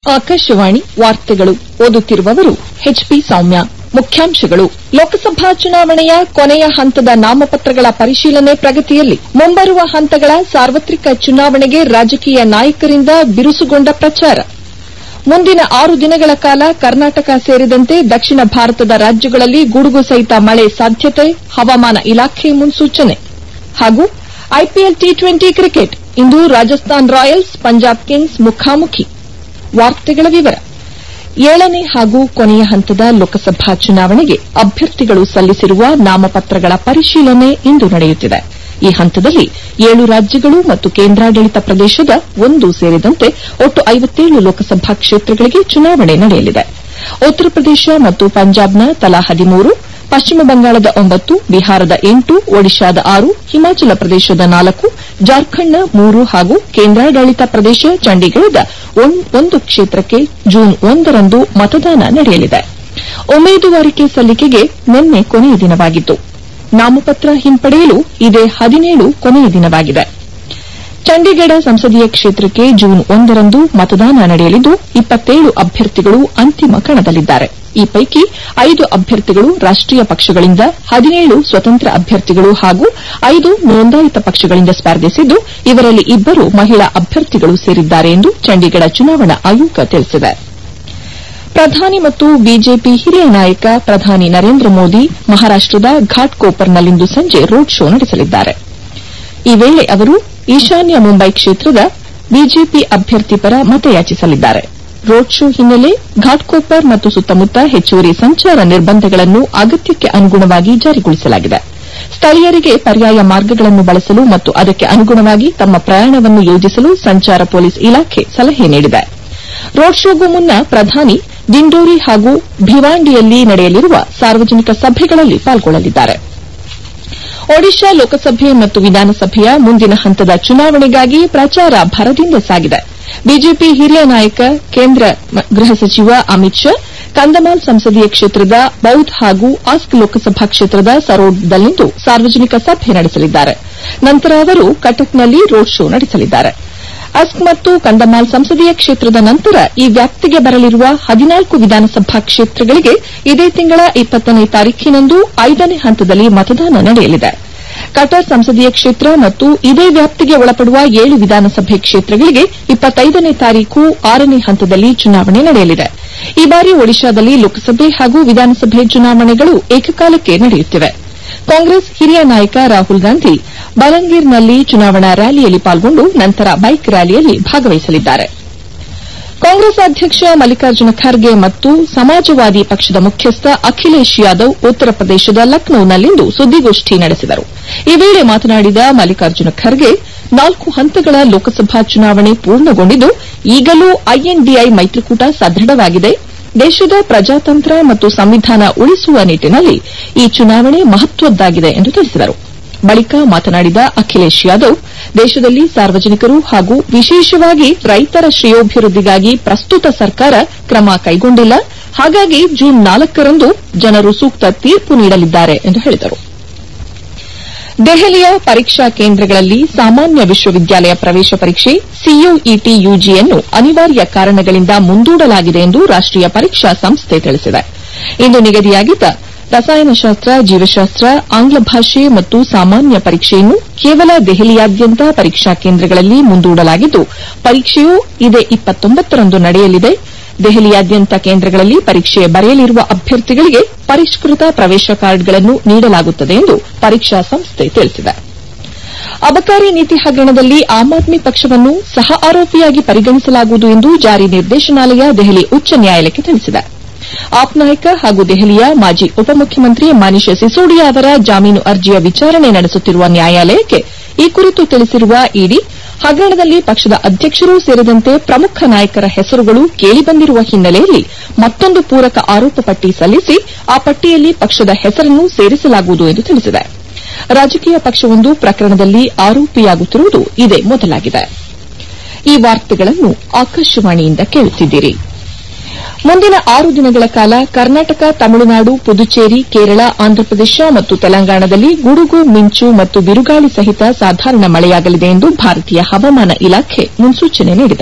ಆಕಾಶವಾಣಿ ವಾರ್ತೆಗಳು ಓದುತ್ತಿರುವವರು ಎಚ್ಪಿ ಸೌಮ್ಯ ಮುಖ್ಯಾಂಶಗಳು ಲೋಕಸಭಾ ಚುನಾವಣೆಯ ಕೊನೆಯ ಹಂತದ ನಾಮಪತ್ರಗಳ ಪರಿಶೀಲನೆ ಪ್ರಗತಿಯಲ್ಲಿ ಮುಂಬರುವ ಹಂತಗಳ ಸಾರ್ವತ್ರಿಕ ಚುನಾವಣೆಗೆ ರಾಜಕೀಯ ನಾಯಕರಿಂದ ಬಿರುಸುಗೊಂಡ ಪ್ರಚಾರ ಮುಂದಿನ ಆರು ದಿನಗಳ ಕಾಲ ಕರ್ನಾಟಕ ಸೇರಿದಂತೆ ದಕ್ಷಿಣ ಭಾರತದ ರಾಜ್ಯಗಳಲ್ಲಿ ಗುಡುಗು ಸಹಿತ ಮಳೆ ಸಾಧ್ಯತೆ ಹವಾಮಾನ ಇಲಾಖೆ ಮುನ್ಸೂಚನೆ ಹಾಗೂ ಐಪಿಎಲ್ ಟಿ ಟ್ವೆಂಟಿ ಕ್ರಿಕೆಟ್ ಇಂದು ರಾಜಸ್ಥಾನ್ ರಾಯಲ್ಸ್ ಪಂಜಾಬ್ ಕಿಂಗ್ಸ್ ಮುಖಾಮುಖಿ ವಾರ್ತೆಗಳ ವಿವರ ಏಳನೇ ಹಾಗೂ ಕೊನೆಯ ಹಂತದ ಲೋಕಸಭಾ ಚುನಾವಣೆಗೆ ಅಭ್ಯರ್ಥಿಗಳು ಸಲ್ಲಿಸಿರುವ ನಾಮಪತ್ರಗಳ ಪರಿಶೀಲನೆ ಇಂದು ನಡೆಯುತ್ತಿದೆ ಈ ಹಂತದಲ್ಲಿ ಏಳು ರಾಜ್ಯಗಳು ಮತ್ತು ಕೇಂದ್ರಾಡಳಿತ ಪ್ರದೇಶದ ಒಂದು ಸೇರಿದಂತೆ ಒಟ್ಟು ಐವತ್ತೇಳು ಲೋಕಸಭಾ ಕ್ಷೇತ್ರಗಳಿಗೆ ಚುನಾವಣೆ ನಡೆಯಲಿದೆ ಉತ್ತರ ಪ್ರದೇಶ ಮತ್ತು ಪಂಜಾಬ್ನ ತಲಾ ಹದಿಮೂರು ಪಶ್ಚಿಮ ಬಂಗಾಳದ ಒಂಬತ್ತು ಬಿಹಾರದ ಎಂಟು ಒಡಿಶಾದ ಆರು ಹಿಮಾಚಲ ಪ್ರದೇಶದ ನಾಲ್ಕು ಜಾರ್ಖಂಡ್ನ ಮೂರು ಹಾಗೂ ಕೇಂದ್ರಾಡಳಿತ ಪ್ರದೇಶ ಚಂಡೀಗಢದ ಒಂದು ಕ್ಷೇತ್ರಕ್ಕೆ ಜೂನ್ ಒಂದರಂದು ಮತದಾನ ನಡೆಯಲಿದೆ ಉಮೇದುವಾರಿಕೆ ಸಲ್ಲಿಕೆಗೆ ನಿನ್ನೆ ಕೊನೆಯ ದಿನವಾಗಿತ್ತು ನಾಮಪತ್ರ ಹಿಂಪಡೆಯಲು ಇದೇ ಹದಿನೇಳು ಕೊನೆಯ ದಿನವಾಗಿದೆ ಚಂಡೀಗಢ ಸಂಸದೀಯ ಕ್ಷೇತ್ರಕ್ಕೆ ಜೂನ್ ಒಂದರಂದು ಮತದಾನ ನಡೆಯಲಿದ್ದು ಇಪ್ಪತ್ತೇಳು ಅಭ್ಯರ್ಥಿಗಳು ಅಂತಿಮ ಕಣದಲ್ಲಿದ್ದಾರೆ ಈ ಪೈಕಿ ಐದು ಅಭ್ಯರ್ಥಿಗಳು ರಾಷ್ಟೀಯ ಪಕ್ಷಗಳಿಂದ ಹದಿನೇಳು ಸ್ವತಂತ್ರ ಅಭ್ಯರ್ಥಿಗಳು ಹಾಗೂ ಐದು ನೋಂದಾಯಿತ ಪಕ್ಷಗಳಿಂದ ಸ್ಪರ್ಧಿಸಿದ್ದು ಇವರಲ್ಲಿ ಇಬ್ಬರು ಮಹಿಳಾ ಅಭ್ಯರ್ಥಿಗಳು ಸೇರಿದ್ದಾರೆ ಎಂದು ಚಂಡೀಗಢ ಚುನಾವಣಾ ಆಯೋಗ ತಿಳಿಸಿದೆ ಪ್ರಧಾನಿ ಮತ್ತು ಬಿಜೆಪಿ ಹಿರಿಯ ನಾಯಕ ಪ್ರಧಾನಿ ನರೇಂದ್ರ ಮೋದಿ ಮಹಾರಾಷ್ಟದ ಘಾಟ್ಕೋಪರ್ನಲ್ಲಿಂದು ಸಂಜೆ ರೋಡ್ ಶೋ ನಡೆಸಲಿದ್ದಾರೆ ಈ ವೇಳೆ ಅವರು ಈಶಾನ್ಯ ಮುಂಬೈ ಕ್ಷೇತ್ರದ ಬಿಜೆಪಿ ಅಭ್ಯರ್ಥಿ ಪರ ಮತಯಾಚಿಸಲಿದ್ದಾರೆ ರೋಡ್ ಶೋ ಹಿನ್ನೆಲೆ ಘಾಟ್ಕೋಪರ್ ಮತ್ತು ಸುತ್ತಮುತ್ತ ಹೆಚ್ಚುವರಿ ಸಂಚಾರ ನಿರ್ಬಂಧಗಳನ್ನು ಅಗತ್ಯಕ್ಕೆ ಅನುಗುಣವಾಗಿ ಜಾರಿಗೊಳಿಸಲಾಗಿದೆ ಸ್ಥಳೀಯರಿಗೆ ಪರ್ಯಾಯ ಮಾರ್ಗಗಳನ್ನು ಬಳಸಲು ಮತ್ತು ಅದಕ್ಕೆ ಅನುಗುಣವಾಗಿ ತಮ್ಮ ಪ್ರಯಾಣವನ್ನು ಯೋಜಿಸಲು ಸಂಚಾರ ಪೊಲೀಸ್ ಇಲಾಖೆ ಸಲಹೆ ನೀಡಿದೆ ರೋಡ್ ಶೋಗೂ ಮುನ್ನ ಪ್ರಧಾನಿ ದಿಂಡೋರಿ ಹಾಗೂ ಭಿವಾಂಡಿಯಲ್ಲಿ ನಡೆಯಲಿರುವ ಸಾರ್ವಜನಿಕ ಸಭೆಗಳಲ್ಲಿ ಪಾಲ್ಗೊಳ್ಳಲಿದ್ದಾರೆ ಒಡಿಶಾ ಲೋಕಸಭೆ ಮತ್ತು ವಿಧಾನಸಭೆಯ ಮುಂದಿನ ಹಂತದ ಚುನಾವಣೆಗಾಗಿ ಪ್ರಚಾರ ಭರದಿಂದ ಸಾಗಿದೆ ಬಿಜೆಪಿ ಹಿರಿಯ ನಾಯಕ ಕೇಂದ್ರ ಗೃಹ ಸಚಿವ ಅಮಿತ್ ಶಾ ಕಂದಮಾಲ್ ಸಂಸದೀಯ ಕ್ಷೇತ್ರದ ಬೌಧ್ ಹಾಗೂ ಆಸ್ಕ್ ಲೋಕಸಭಾ ಕ್ಷೇತ್ರದ ಸರೋಡ್ನಲ್ಲಿಂದು ಸಾರ್ವಜನಿಕ ಸಭೆ ನಡೆಸಲಿದ್ದಾರೆ ನಂತರ ಅವರು ಕಟಕ್ನಲ್ಲಿ ರೋಡ್ ಶೋ ನಡೆಸಲಿದ್ದಾರೆ ಅಸ್ಕ್ ಮತ್ತು ಕಂದಮಾಲ್ ಸಂಸದೀಯ ಕ್ಷೇತ್ರದ ನಂತರ ಈ ವ್ಯಾಪ್ತಿಗೆ ಬರಲಿರುವ ಹದಿನಾಲ್ಕು ವಿಧಾನಸಭಾ ಕ್ಷೇತ್ರಗಳಿಗೆ ಇದೇ ತಿಂಗಳ ಇಪ್ಪತ್ತನೇ ತಾರೀಖಿನಂದು ಐದನೇ ಹಂತದಲ್ಲಿ ಮತದಾನ ನಡೆಯಲಿದೆ ಕಟರ್ ಸಂಸದೀಯ ಕ್ಷೇತ್ರ ಮತ್ತು ಇದೇ ವ್ಯಾಪ್ತಿಗೆ ಒಳಪಡುವ ಏಳು ವಿಧಾನಸಭೆ ಕ್ಷೇತ್ರಗಳಿಗೆ ಇಪ್ಪತ್ತೈದನೇ ತಾರೀಖು ಆರನೇ ಹಂತದಲ್ಲಿ ಚುನಾವಣೆ ನಡೆಯಲಿದೆ ಈ ಬಾರಿ ಒಡಿಶಾದಲ್ಲಿ ಲೋಕಸಭೆ ಹಾಗೂ ವಿಧಾನಸಭೆ ಚುನಾವಣೆಗಳು ಏಕಕಾಲಕ್ಕೆ ನಡೆಯುತ್ತಿವೆ ಕಾಂಗ್ರೆಸ್ ಹಿರಿಯ ನಾಯಕ ರಾಹುಲ್ ಗಾಂಧಿ ಬಲಂಗೀರ್ನಲ್ಲಿ ಚುನಾವಣಾ ರ್ಯಾಲಿಯಲ್ಲಿ ಪಾಲ್ಗೊಂಡು ನಂತರ ಬೈಕ್ ರ್ಯಾಲಿಯಲ್ಲಿ ಭಾಗವಹಿಸಲಿದ್ದಾರೆ ಕಾಂಗ್ರೆಸ್ ಅಧ್ಯಕ್ಷ ಮಲ್ಲಿಕಾರ್ಜುನ ಖರ್ಗೆ ಮತ್ತು ಸಮಾಜವಾದಿ ಪಕ್ಷದ ಮುಖ್ಯಸ್ಥ ಅಖಿಲೇಶ್ ಯಾದವ್ ಉತ್ತರ ಪ್ರದೇಶದ ಲಕ್ನೋನಲ್ಲಿಂದು ಸುದ್ದಿಗೋಷ್ಠಿ ನಡೆಸಿದರು ಈ ವೇಳೆ ಮಾತನಾಡಿದ ಮಲ್ಲಿಕಾರ್ಜುನ ಖರ್ಗೆ ನಾಲ್ಕು ಹಂತಗಳ ಲೋಕಸಭಾ ಚುನಾವಣೆ ಪೂರ್ಣಗೊಂಡಿದ್ದು ಈಗಲೂ ಐಎನ್ಡಿಐ ಮೈತ್ರಿಕೂಟ ಸದೃಢವಾಗಿದೆ ದೇಶದ ಪ್ರಜಾತಂತ್ರ ಮತ್ತು ಸಂವಿಧಾನ ಉಳಿಸುವ ನಿಟ್ಟಿನಲ್ಲಿ ಈ ಚುನಾವಣೆ ಮಹತ್ವದ್ದಾಗಿದೆ ಎಂದು ತಿಳಿಸಿದರು ಬಳಿಕ ಮಾತನಾಡಿದ ಅಖಿಲೇಶ್ ಯಾದವ್ ದೇಶದಲ್ಲಿ ಸಾರ್ವಜನಿಕರು ಹಾಗೂ ವಿಶೇಷವಾಗಿ ರೈತರ ಶ್ರೇಯೋಭಿವೃದ್ದಿಗಾಗಿ ಪ್ರಸ್ತುತ ಸರ್ಕಾರ ಕ್ರಮ ಕೈಗೊಂಡಿಲ್ಲ ಹಾಗಾಗಿ ಜೂನ್ ನಾಲ್ಕರಂದು ಜನರು ಸೂಕ್ತ ತೀರ್ಪು ನೀಡಲಿದ್ದಾರೆ ಎಂದು ಹೇಳಿದರು ದೆಹಲಿಯ ಪರೀಕ್ಷಾ ಕೇಂದ್ರಗಳಲ್ಲಿ ಸಾಮಾನ್ಯ ವಿಶ್ವವಿದ್ಯಾಲಯ ಪ್ರವೇಶ ಪರೀಕ್ಷೆ ಸಿಯುಇಟಿ ಯುಜಿಯನ್ನು ಅನಿವಾರ್ಯ ಕಾರಣಗಳಿಂದ ಮುಂದೂಡಲಾಗಿದೆ ಎಂದು ರಾಷ್ಟೀಯ ಪರೀಕ್ಷಾ ಸಂಸ್ಥೆ ತಿಳಿಸಿದೆ ಇಂದು ನಿಗದಿಯಾಗಿದ್ದ ರಸಾಯನಶಾಸ್ತ್ರ ಜೀವಶಾಸ್ತ್ರ ಆಂಗ್ಲ ಭಾಷೆ ಮತ್ತು ಸಾಮಾನ್ಯ ಪರೀಕ್ಷೆಯನ್ನು ಕೇವಲ ದೆಹಲಿಯಾದ್ಯಂತ ಪರೀಕ್ಷಾ ಕೇಂದ್ರಗಳಲ್ಲಿ ಮುಂದೂಡಲಾಗಿದ್ದು ಪರೀಕ್ಷೆಯು ಇದೇ ಇಪ್ಪತ್ತೊಂಬತ್ತರಂದು ನಡೆಯಲಿದೆ ದೆಹಲಿಯಾದ್ಯಂತ ಕೇಂದ್ರಗಳಲ್ಲಿ ಪರೀಕ್ಷೆ ಬರೆಯಲಿರುವ ಅಭ್ಯರ್ಥಿಗಳಿಗೆ ಪರಿಷ್ಕೃತ ಪ್ರವೇಶ ಕಾರ್ಡ್ಗಳನ್ನು ನೀಡಲಾಗುತ್ತದೆ ಎಂದು ಪರೀಕ್ಷಾ ಸಂಸ್ಥೆ ತಿಳಿಸಿದೆ ಅಬಕಾರಿ ನೀತಿ ಹಗರಣದಲ್ಲಿ ಆಮ್ ಆದ್ಮಿ ಪಕ್ಷವನ್ನು ಸಹ ಆರೋಪಿಯಾಗಿ ಪರಿಗಣಿಸಲಾಗುವುದು ಎಂದು ಜಾರಿ ನಿರ್ದೇಶನಾಲಯ ದೆಹಲಿ ಉಚ್ಚ ನ್ಯಾಯಾಲಯಕ್ಕೆ ತಿಳಿಸಿದೆ ಆಪ್ ನಾಯಕ ಹಾಗೂ ದೆಹಲಿಯ ಮಾಜಿ ಉಪಮುಖ್ಯಮಂತ್ರಿ ಮನೀಶ್ ಸಿಸೋಡಿಯಾ ಅವರ ಜಾಮೀನು ಅರ್ಜಿಯ ವಿಚಾರಣೆ ನಡೆಸುತ್ತಿರುವ ನ್ಯಾಯಾಲಯಕ್ಕೆ ಈ ಕುರಿತು ತಿಳಿಸಿರುವ ಇಡಿ ಹಗರಣದಲ್ಲಿ ಪಕ್ಷದ ಅಧ್ಯಕ್ಷರೂ ಸೇರಿದಂತೆ ಪ್ರಮುಖ ನಾಯಕರ ಹೆಸರುಗಳು ಕೇಳಿಬಂದಿರುವ ಹಿನ್ನೆಲೆಯಲ್ಲಿ ಮತ್ತೊಂದು ಪೂರಕ ಆರೋಪ ಪಟ್ಟಿ ಸಲ್ಲಿಸಿ ಆ ಪಟ್ಟಿಯಲ್ಲಿ ಪಕ್ಷದ ಹೆಸರನ್ನು ಸೇರಿಸಲಾಗುವುದು ಎಂದು ತಿಳಿಸಿದೆ ರಾಜಕೀಯ ಪಕ್ಷವೊಂದು ಪ್ರಕರಣದಲ್ಲಿ ಆರೋಪಿಯಾಗುತ್ತಿರುವುದು ಇದೇ ಮೊದಲಾಗಿದೆ ಈ ವಾರ್ತೆಗಳನ್ನು ಆಕಾಶವಾಣಿಯಿಂದ ಕೇಳುತ್ತಿದ್ದೀರಿ ಮುಂದಿನ ಆರು ದಿನಗಳ ಕಾಲ ಕರ್ನಾಟಕ ತಮಿಳುನಾಡು ಪುದುಚೇರಿ ಕೇರಳ ಆಂಧ್ರಪ್ರದೇಶ ಮತ್ತು ತೆಲಂಗಾಣದಲ್ಲಿ ಗುಡುಗು ಮಿಂಚು ಮತ್ತು ಬಿರುಗಾಳಿ ಸಹಿತ ಸಾಧಾರಣ ಮಳೆಯಾಗಲಿದೆ ಎಂದು ಭಾರತೀಯ ಹವಾಮಾನ ಇಲಾಖೆ ಮುನ್ಸೂಚನೆ ನೀಡಿದೆ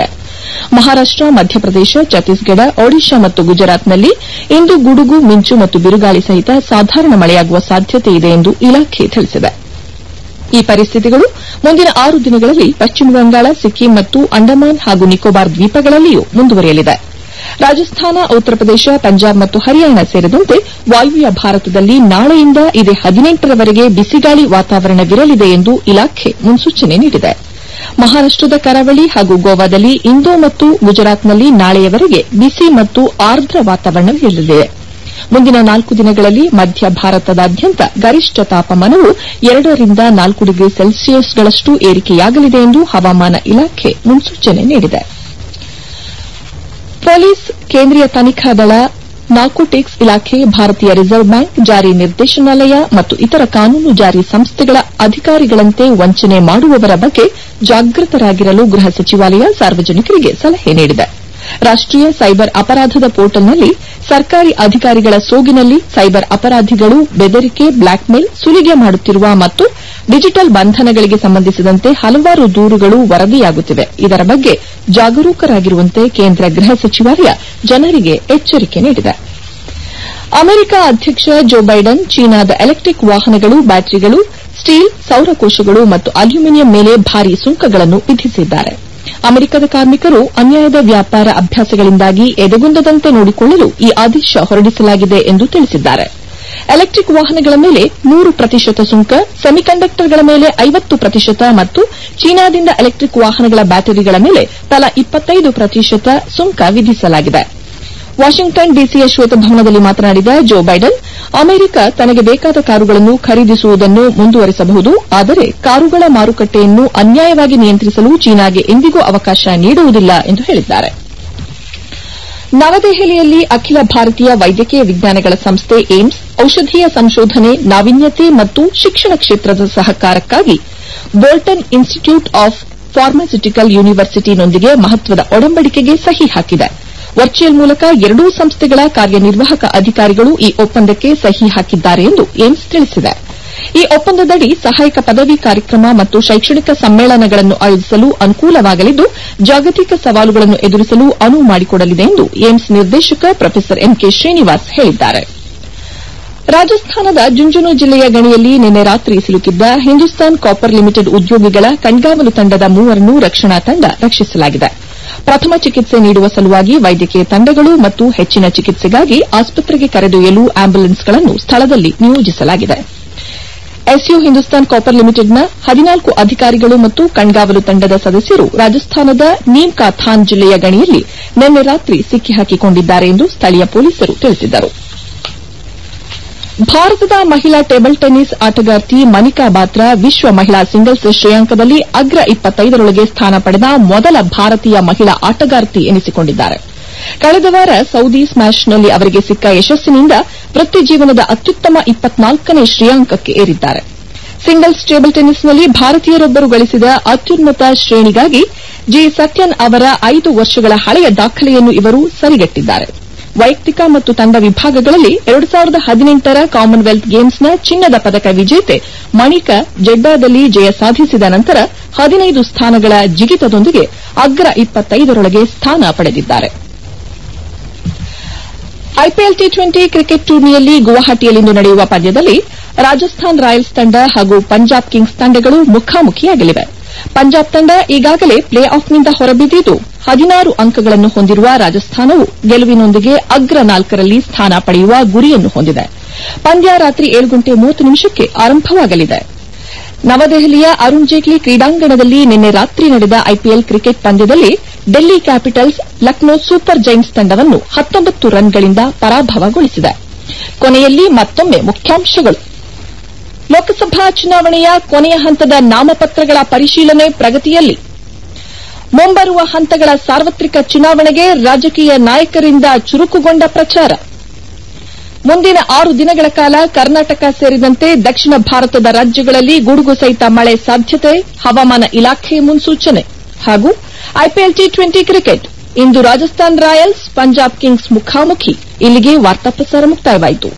ಮಹಾರಾಷ್ಟ ಮಧ್ಯಪ್ರದೇಶ ಛತ್ತೀಸ್ಗಢ ಒಡಿಶಾ ಮತ್ತು ಗುಜರಾತ್ನಲ್ಲಿ ಇಂದು ಗುಡುಗು ಮಿಂಚು ಮತ್ತು ಬಿರುಗಾಳಿ ಸಹಿತ ಸಾಧಾರಣ ಮಳೆಯಾಗುವ ಸಾಧ್ಯತೆ ಇದೆ ಎಂದು ಇಲಾಖೆ ತಿಳಿಸಿದೆ ಈ ಪರಿಸ್ಥಿತಿಗಳು ಮುಂದಿನ ಆರು ದಿನಗಳಲ್ಲಿ ಪಶ್ಚಿಮ ಬಂಗಾಳ ಸಿಕ್ಕಿಂ ಮತ್ತು ಅಂಡಮಾನ್ ಹಾಗೂ ನಿಕೋಬಾರ್ ದ್ವೀಪಗಳಲ್ಲಿಯೂ ಮುಂದುವರಿಯಲಿದೆ ರಾಜಸ್ಥಾನ ಉತ್ತರ ಪ್ರದೇಶ ಪಂಜಾಬ್ ಮತ್ತು ಹರಿಯಾಣ ಸೇರಿದಂತೆ ವಾಯುವ್ಯ ಭಾರತದಲ್ಲಿ ನಾಳೆಯಿಂದ ಇದೇ ಹದಿನೆಂಟರವರೆಗೆ ಬಿಸಿಗಾಳಿ ವಾತಾವರಣವಿರಲಿದೆ ಎಂದು ಇಲಾಖೆ ಮುನ್ಸೂಚನೆ ನೀಡಿದೆ ಮಹಾರಾಷ್ಟದ ಕರಾವಳಿ ಹಾಗೂ ಗೋವಾದಲ್ಲಿ ಇಂದು ಮತ್ತು ಗುಜರಾತ್ನಲ್ಲಿ ನಾಳೆಯವರೆಗೆ ಬಿಸಿ ಮತ್ತು ಆರ್ದ್ರ ವಾತಾವರಣವಿರಲಿದೆ ಮುಂದಿನ ನಾಲ್ಕು ದಿನಗಳಲ್ಲಿ ಮಧ್ಯ ಭಾರತದಾದ್ಯಂತ ಗರಿಷ್ಠ ತಾಪಮಾನವು ಎರಡರಿಂದ ನಾಲ್ಕು ಡಿಗ್ರಿ ಸೆಲ್ಸಿಯಸ್ಗಳಷ್ಟು ಏರಿಕೆಯಾಗಲಿದೆ ಎಂದು ಹವಾಮಾನ ಇಲಾಖೆ ಮುನ್ಸೂಚನೆ ನೀಡಿದೆ ಪೊಲೀಸ್ ಕೇಂದ್ರೀಯ ತನಿಖಾ ದಳ ನಾರ್ಕೋಟಿಕ್ಸ್ ಇಲಾಖೆ ಭಾರತೀಯ ರಿಸರ್ವ್ ಬ್ಯಾಂಕ್ ಜಾರಿ ನಿರ್ದೇಶನಾಲಯ ಮತ್ತು ಇತರ ಕಾನೂನು ಜಾರಿ ಸಂಸ್ಥೆಗಳ ಅಧಿಕಾರಿಗಳಂತೆ ವಂಚನೆ ಮಾಡುವವರ ಬಗ್ಗೆ ಜಾಗೃತರಾಗಿರಲು ಗೃಹ ಸಚಿವಾಲಯ ಸಾರ್ವಜನಿಕರಿಗೆ ಸಲಹೆ ನೀಡಿದೆ ರಾಷ್ಟೀಯ ಸೈಬರ್ ಅಪರಾಧದ ಪೋರ್ಟಲ್ನಲ್ಲಿ ಸರ್ಕಾರಿ ಅಧಿಕಾರಿಗಳ ಸೋಗಿನಲ್ಲಿ ಸೈಬರ್ ಅಪರಾಧಿಗಳು ಬೆದರಿಕೆ ಬ್ಲಾಕ್ಮೇಲ್ ಸುಲಿಗೆ ಮಾಡುತ್ತಿರುವ ಮತ್ತು ಡಿಜಿಟಲ್ ಬಂಧನಗಳಿಗೆ ಸಂಬಂಧಿಸಿದಂತೆ ಹಲವಾರು ದೂರುಗಳು ವರದಿಯಾಗುತ್ತಿವೆ ಇದರ ಬಗ್ಗೆ ಜಾಗರೂಕರಾಗಿರುವಂತೆ ಕೇಂದ್ರ ಗೃಹ ಸಚಿವಾಲಯ ಜನರಿಗೆ ಎಚ್ಚರಿಕೆ ನೀಡಿದೆ ಅಮೆರಿಕ ಅಧ್ಯಕ್ಷ ಜೋ ಬೈಡನ್ ಚೀನಾದ ಎಲೆಕ್ಟಿಕ್ ವಾಹನಗಳು ಬ್ಯಾಟರಿಗಳು ಸ್ಟೀಲ್ ಸೌರಕೋಶಗಳು ಮತ್ತು ಅಲ್ಯೂಮಿನಿಯಂ ಮೇಲೆ ಭಾರಿ ಸುಂಕಗಳನ್ನು ವಿಧಿಸಿದ್ದಾರೆ ಅಮೆರಿಕದ ಕಾರ್ಮಿಕರು ಅನ್ಯಾಯದ ವ್ಯಾಪಾರ ಅಭ್ಯಾಸಗಳಿಂದಾಗಿ ಎದೆಗುಂದದಂತೆ ನೋಡಿಕೊಳ್ಳಲು ಈ ಆದೇಶ ಹೊರಡಿಸಲಾಗಿದೆ ಎಂದು ತಿಳಿಸಿದ್ದಾರೆ ಎಲೆಕ್ಟಿಕ್ ವಾಹನಗಳ ಮೇಲೆ ನೂರು ಪ್ರತಿಶತ ಸುಂಕ ಸೆಮಿಕಂಡಕ್ಟರ್ಗಳ ಮೇಲೆ ಐವತ್ತು ಪ್ರತಿಶತ ಮತ್ತು ಚೀನಾದಿಂದ ಎಲೆಕ್ಟಿಕ್ ವಾಹನಗಳ ಬ್ಯಾಟರಿಗಳ ಮೇಲೆ ತಲಾ ಇಪ್ಪತ್ತೈದು ಪ್ರತಿಶತ ಸುಂಕ ವಿಧಿಸಲಾಗಿದೆ ವಾಷಿಂಗ್ಟನ್ ಡಿಸಿಯ ಶ್ವೇತಭವನದಲ್ಲಿ ಮಾತನಾಡಿದ ಜೋ ಬೈಡನ್ ಅಮೆರಿಕ ತನಗೆ ಬೇಕಾದ ಕಾರುಗಳನ್ನು ಖರೀದಿಸುವುದನ್ನು ಮುಂದುವರೆಸಬಹುದು ಆದರೆ ಕಾರುಗಳ ಮಾರುಕಟ್ಟೆಯನ್ನು ಅನ್ಯಾಯವಾಗಿ ನಿಯಂತ್ರಿಸಲು ಚೀನಾಗೆ ಎಂದಿಗೂ ಅವಕಾಶ ನೀಡುವುದಿಲ್ಲ ಎಂದು ಹೇಳಿದ್ದಾರೆ ನವದೆಹಲಿಯಲ್ಲಿ ಅಖಿಲ ಭಾರತೀಯ ವೈದ್ಯಕೀಯ ವಿಜ್ಞಾನಗಳ ಸಂಸ್ಥೆ ಏಮ್ಸ್ ಔಷಧೀಯ ಸಂಶೋಧನೆ ನಾವೀನ್ಯತೆ ಮತ್ತು ಶಿಕ್ಷಣ ಕ್ಷೇತ್ರದ ಸಹಕಾರಕ್ಕಾಗಿ ಬೋಲ್ಟನ್ ಇನ್ಸ್ಟಿಟ್ಯೂಟ್ ಆಫ್ ಫಾರ್ಮಾಸ್ಯುಟಿಕಲ್ ಯೂನಿವರ್ಸಿಟಿನೊಂದಿಗೆ ಮಹತ್ವದ ಒಡಂಬಡಿಕೆಗೆ ಸಹಿ ಹಾಕಿದೆ ವರ್ಚುವಲ್ ಮೂಲಕ ಎರಡೂ ಸಂಸ್ಥೆಗಳ ಕಾರ್ಯನಿರ್ವಾಹಕ ಅಧಿಕಾರಿಗಳು ಈ ಒಪ್ಪಂದಕ್ಕೆ ಸಹಿ ಹಾಕಿದ್ದಾರೆ ಎಂದು ಏಮ್ಸ್ ತಿಳಿಸಿದೆ ಈ ಒಪ್ಪಂದದಡಿ ಸಹಾಯಕ ಪದವಿ ಕಾರ್ಯಕ್ರಮ ಮತ್ತು ಶೈಕ್ಷಣಿಕ ಸಮ್ಮೇಳನಗಳನ್ನು ಆಯೋಜಿಸಲು ಅನುಕೂಲವಾಗಲಿದ್ದು ಜಾಗತಿಕ ಸವಾಲುಗಳನ್ನು ಎದುರಿಸಲು ಅನುವು ಮಾಡಿಕೊಡಲಿದೆ ಎಂದು ಏಮ್ಸ್ ನಿರ್ದೇಶಕ ಪ್ರೊಫೆಸರ್ ಎಂಕೆ ಶ್ರೀನಿವಾಸ್ ಹೇಳಿದ್ದಾರೆ ರಾಜಸ್ಥಾನದ ಜುಂಜುನು ಜಿಲ್ಲೆಯ ಗಣಿಯಲ್ಲಿ ನಿನ್ನೆ ರಾತ್ರಿ ಸಿಲುಕಿದ್ದ ಹಿಂದೂಸ್ತಾನ್ ಕಾಪರ್ ಲಿಮಿಟೆಡ್ ಉದ್ಯೋಗಿಗಳ ಕಣ್ಗಾವಲು ತಂಡದ ಮೂವರನ್ನು ರಕ್ಷಣಾ ತಂಡ ರಕ್ಷಿಸಲಾಗಿದೆ ಪ್ರಥಮ ಚಿಕಿತ್ಸೆ ನೀಡುವ ಸಲುವಾಗಿ ವೈದ್ಯಕೀಯ ತಂಡಗಳು ಮತ್ತು ಹೆಚ್ಚಿನ ಚಿಕಿತ್ಸೆಗಾಗಿ ಆಸ್ಪತ್ರೆಗೆ ಕರೆದೊಯ್ಯಲು ಆಂಬ್ಯುಲೆನ್ಸ್ಗಳನ್ನು ಸ್ಥಳದಲ್ಲಿ ನಿಯೋಜಿಸಲಾಗಿದೆ ಎಸ್ಯು ಹಿಂದೂಸ್ತಾನ್ ಕಾಪರ್ ಲಿಮಿಟೆಡ್ನ ಹದಿನಾಲ್ಕು ಅಧಿಕಾರಿಗಳು ಮತ್ತು ಕಣ್ಗಾವಲು ತಂಡದ ಸದಸ್ಯರು ರಾಜಸ್ಥಾನದ ನೀಮ್ ಕಾ ಥಾನ್ ಜಿಲ್ಲೆಯ ಗಣಿಯಲ್ಲಿ ನಿನ್ನೆ ರಾತ್ರಿ ಸಿಕ್ಕಿಹಾಕಿಕೊಂಡಿದ್ದಾರೆ ಎಂದು ಸ್ಥಳೀಯ ಪೊಲೀಸರು ತಿಳಿಸಿದರು ಭಾರತದ ಮಹಿಳಾ ಟೇಬಲ್ ಟೆನ್ನಿಸ್ ಆಟಗಾರ್ತಿ ಮನಿಕಾ ಬಾತ್ರಾ ವಿಶ್ವ ಮಹಿಳಾ ಸಿಂಗಲ್ಸ್ ಶ್ರೇಯಾಂಕದಲ್ಲಿ ಅಗ್ರ ಇಪ್ಪತ್ತೈದರೊಳಗೆ ಸ್ಥಾನ ಪಡೆದ ಮೊದಲ ಭಾರತೀಯ ಮಹಿಳಾ ಆಟಗಾರ್ತಿ ಎನಿಸಿಕೊಂಡಿದ್ದಾರೆ ಕಳೆದ ವಾರ ಸೌದಿ ಸ್ಮ್ಯಾಶ್ನಲ್ಲಿ ಅವರಿಗೆ ಸಿಕ್ಕ ಯಶಸ್ಸಿನಿಂದ ವೃತ್ತಿ ಜೀವನದ ಅತ್ಯುತ್ತಮ ಇಪ್ಪತ್ನಾಲ್ಕನೇ ಶ್ರೇಯಾಂಕಕ್ಕೆ ಏರಿದ್ದಾರೆ ಸಿಂಗಲ್ಸ್ ಟೇಬಲ್ ಟೆನ್ನಿಸ್ನಲ್ಲಿ ಭಾರತೀಯರೊಬ್ಬರು ಗಳಿಸಿದ ಅತ್ಯುನ್ನತ ಶ್ರೇಣಿಗಾಗಿ ಜಿ ಸತ್ಯನ್ ಅವರ ಐದು ವರ್ಷಗಳ ಹಳೆಯ ದಾಖಲೆಯನ್ನು ಇವರು ಸರಿಗಟ್ಟಿದ್ದಾರೆ ವೈಯಕ್ತಿಕ ಮತ್ತು ತಂಡ ವಿಭಾಗಗಳಲ್ಲಿ ಎರಡು ಸಾವಿರದ ಹದಿನೆಂಟರ ಕಾಮನ್ವೆಲ್ತ್ ಗೇಮ್ಸ್ನ ಚಿನ್ನದ ಪದಕ ವಿಜೇತೆ ಮಣಿಕಾ ಜೆಡ್ಡಾದಲ್ಲಿ ಜಯ ಸಾಧಿಸಿದ ನಂತರ ಹದಿನೈದು ಸ್ಥಾನಗಳ ಜಿಗಿತದೊಂದಿಗೆ ಅಗ್ರ ಇಪ್ಪತ್ತೈದರೊಳಗೆ ಸ್ಥಾನ ಪಡೆದಿದ್ದಾರೆ ಐಪಿಎಲ್ ಟಿ ಟ್ವೆಂಟಿ ಕ್ರಿಕೆಟ್ ಟೂರ್ನಿಯಲ್ಲಿ ಗುವಾಹಟಿಯಲ್ಲಿಂದು ನಡೆಯುವ ಪಂದ್ಯದಲ್ಲಿ ರಾಜಸ್ಥಾನ್ ರಾಯಲ್ಸ್ ತಂಡ ಹಾಗೂ ಪಂಜಾಬ್ ಕಿಂಗ್ಸ್ ತಂಡಗಳು ಮುಖಾಮುಖಿಯಾಗಲಿವೆ ಪಂಜಾಬ್ ತಂಡ ಈಗಾಗಲೇ ಪ್ಲೇ ಆಫ್ನಿಂದ ಹೊರಬಿದ್ದಿದ್ದು ಹದಿನಾರು ಅಂಕಗಳನ್ನು ಹೊಂದಿರುವ ರಾಜಸ್ಥಾನವು ಗೆಲುವಿನೊಂದಿಗೆ ಅಗ್ರ ನಾಲ್ಕರಲ್ಲಿ ಸ್ಥಾನ ಪಡೆಯುವ ಗುರಿಯನ್ನು ಹೊಂದಿದೆ ಪಂದ್ಯ ರಾತ್ರಿ ಏಳು ಗಂಟೆ ಮೂವತ್ತು ನಿಮಿಷಕ್ಕೆ ಆರಂಭವಾಗಲಿದೆ ನವದೆಹಲಿಯ ಅರುಣ್ ಜೇಟ್ಲಿ ಕ್ರೀಡಾಂಗಣದಲ್ಲಿ ನಿನ್ನೆ ರಾತ್ರಿ ನಡೆದ ಐಪಿಎಲ್ ಕ್ರಿಕೆಟ್ ಪಂದ್ಯದಲ್ಲಿ Delhi Capitals Lucknow Super Giants ತಂಡವನ್ನು ಹತ್ತೊಂಬತ್ತು ರನ್ಗಳಿಂದ ಪರಾಭವಗೊಳಿಸಿದೆ ಕೊನೆಯಲ್ಲಿ ಮತ್ತೊಮ್ಮೆ ಮುಖ್ಯಾಂಶಗಳು ಲೋಕಸಭಾ ಚುನಾವಣೆಯ ಕೊನೆಯ ಹಂತದ ನಾಮಪತ್ರಗಳ ಪರಿಶೀಲನೆ ಪ್ರಗತಿಯಲ್ಲಿ ಮುಂಬರುವ ಹಂತಗಳ ಸಾರ್ವತ್ರಿಕ ಚುನಾವಣೆಗೆ ರಾಜಕೀಯ ನಾಯಕರಿಂದ ಚುರುಕುಗೊಂಡ ಪ್ರಚಾರ ಮುಂದಿನ ಆರು ದಿನಗಳ ಕಾಲ ಕರ್ನಾಟಕ ಸೇರಿದಂತೆ ದಕ್ಷಿಣ ಭಾರತದ ರಾಜ್ಯಗಳಲ್ಲಿ ಗುಡುಗು ಸಹಿತ ಮಳೆ ಸಾಧ್ಯತೆ ಹವಾಮಾನ ಇಲಾಖೆ ಮುನ್ಸೂಚನೆ ಹಾಗೂ ಐಪಿಎಲ್ ಟಿ ಟ್ವೆಂಟಿ ಕ್ರಿಕೆಟ್ ಇಂದು ರಾಜಸ್ಥಾನ್ ರಾಯಲ್ಸ್ ಪಂಜಾಬ್ ಕಿಂಗ್ಸ್ ಮುಖಾಮುಖಿ ಇಲ್ಲಿಗೆ ವಾರ್ತಾ ಪ್ರಸಾರ ಮುಕ್ತಾಯವಾಯಿತು